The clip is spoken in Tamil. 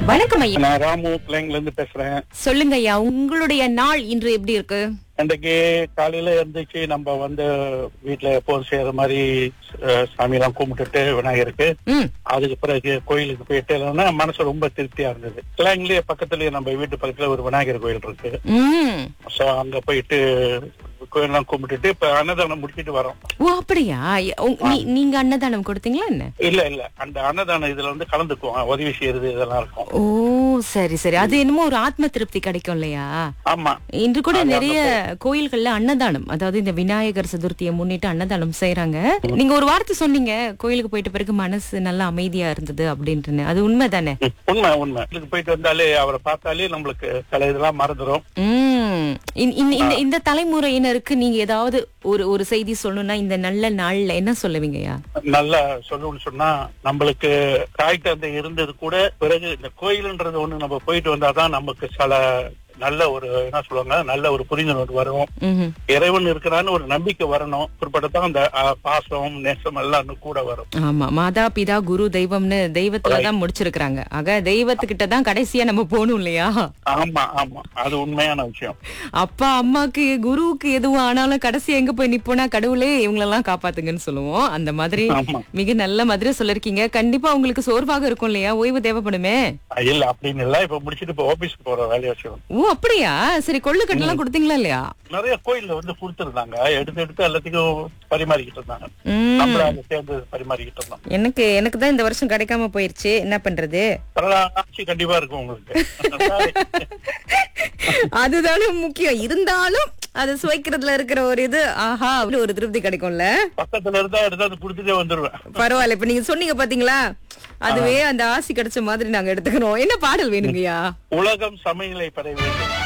வணக்கம் ஐயா நான் ராமு பிள்ளைங்கல இருந்து பேசுறேன் சொல்லுங்க ஐயா உங்களுடைய நாள் இன்று எப்படி இருக்கு இன்றைக்கு காலையில எழுந்திரிச்சு நம்ம வந்து வீட்டுல எப்போதும் செய்யற மாதிரி அஹ், சாமி எல்லாம் கும்பிட்டுட்டு விநாயகருக்கு ம் அதுக்கு பிறகு கோயிலுக்கு போயிட்டு இல்லைன்னா மனசு ரொம்ப திருப்தியா இருந்தது கிளாங்லயே பக்கத்துலயே நம்ம வீட்டு பக்கத்துல ஒரு விநாயகர் கோயில் இருக்கு ம் சோ அங்க போயிட்டு கோயிலெல்லாம் கும்பிட்டுட்டு இப்ப அன்னதானம் முடிச்சிட்டு வரோம் ஓ அப்படியா உங்க- நீ- நீங்க அன்னதானம் கொடுத்தீங்களா என்ன இல்ல இல்ல அந்த அன்னதானம் இதுல வந்து கலந்துக்குவோம் உதவி செய்யறது இதெல்லாம் இருக்கும் ஓ சரி சரி அது என்னமோ ஒரு ஆத்ம திருப்தி கிடைக்கும் இல்லையா ஆமா இன்று கூட அது நிறைய கோயில்கள்ல அன்னதானம் அதாவது இந்த விநாயகர் சதுர்த்தியை முன்னிட்டு அன்னதானம் செய்யறாங்க நீங்க ஒரு வார்த்தை சொன்னீங்க கோயிலுக்கு போயிட்ட பிறகு மனசு நல்லா அமைதியா இருந்தது அப்படின்ட்டுன்னு அது உண்மைதானே ம், உண்மை உண்மை இதுக்கு போயிட்டு வந்தாலே அவரை பார்த்தாலே நம்மளுக்கு சில இதெல்லாம் மறந்துடும் உம் இந்த- இந்த- இந்த இந்த தலைமுறையினருக்கு நீங்க ஏதாவது ஒரு ஒரு செய்தி சொல்லணும்னா இந்த நல்ல நாள்ல என்ன சொல்லுவீங்கய்யா நல்லா சொல்லணும்னு சொன்னா நம்மளுக்கு தாய் தந்தை இருந்தது கூட பிறகு இந்த கோயிலுன்றது ஒண்ணு நம்ம போயிட்டு வந்தாதான் நமக்கு சில நல்ல ஒரு என்ன சொல்லுவாங்க நல்ல ஒரு புரிந்துணர்வு வரும் ம்ஹும். இறைவன் இருக்கிறான்னு ஒரு நம்பிக்கை வரணும் பிற்பட்டதான் அந்த அஹ், பாசம் நேசம் எல்லாம் இன்னும் கூட வரும் ஆமா மாதா பிதா குரு தெய்வம்னு தெய்வத்துல தான் முடிச்சிருக்காங்க ஆக தெய்வத்துக்கிட்ட தான் கடைசியா நம்ம போகணும் இல்லையா ஆமா ஆமா அது உண்மையான விஷயம் அப்பா அம்மாக்கு குருவுக்கு எதுவும் ஆனாலும் கடைசி எங்க போய் நிப்போனா கடவுளே இவங்களெல்லாம் காப்பாத்துங்கன்னு சொல்லுவோம் அந்த மாதிரி ஆமா மிக நல்ல மாதிரி சொல்லிருக்கீங்க கண்டிப்பா உங்களுக்கு சோர்வாக இருக்கும் இல்லையா ஓய்வு தேவைப்படுமே இல்ல அப்படின்னு இல்ல இப்ப முடிச்சிட்டு இப்ப ஆபீஸ்க்கு போற வேலையை செய்வோம் ஓ அப்படியா சரி கொள்ளுக்கட்டெல்லாம் கொடுத்தீங்களா இல்லையா நிறைய கோயில்ல வந்து கொடுத்துருந்தாங்க எடுத்து எடுத்து எல்லாத்துக்கும் பரிமாறிக்கிட்டு இருந்தாங்க உம் நம்மள அதை சேர்ந்து பரிமாறிக்கிட்டு இருந்தோம் எனக்கு எனக்கு தான் இந்த வருஷம் கிடைக்காம போயிருச்சு என்ன பண்றது ஆட்சி கண்டிப்பா இருக்கும் உங்களுக்கு அதுதானே முக்கியம் இருந்தாலும் அது சுவைக்கிறதுல இருக்கிற ஒரு இது ஆஹா அப்படி ஒரு திருப்தி கிடைக்கும்ல பக்கத்துல இருந்தா எடுத்து கொடுத்துட்டே வந்துருவேன் பரவாயில்ல இப்ப நீங்க சொன்னீங்க பாத்தீங்களா அதுவே அந்த ஆசி கிடைச்ச மாதிரி நாங்க எடுத்துக்கிறோம் என்ன பாடல் வேணுங்கய்யா உலகம் சமையலை பெற வேண்டும்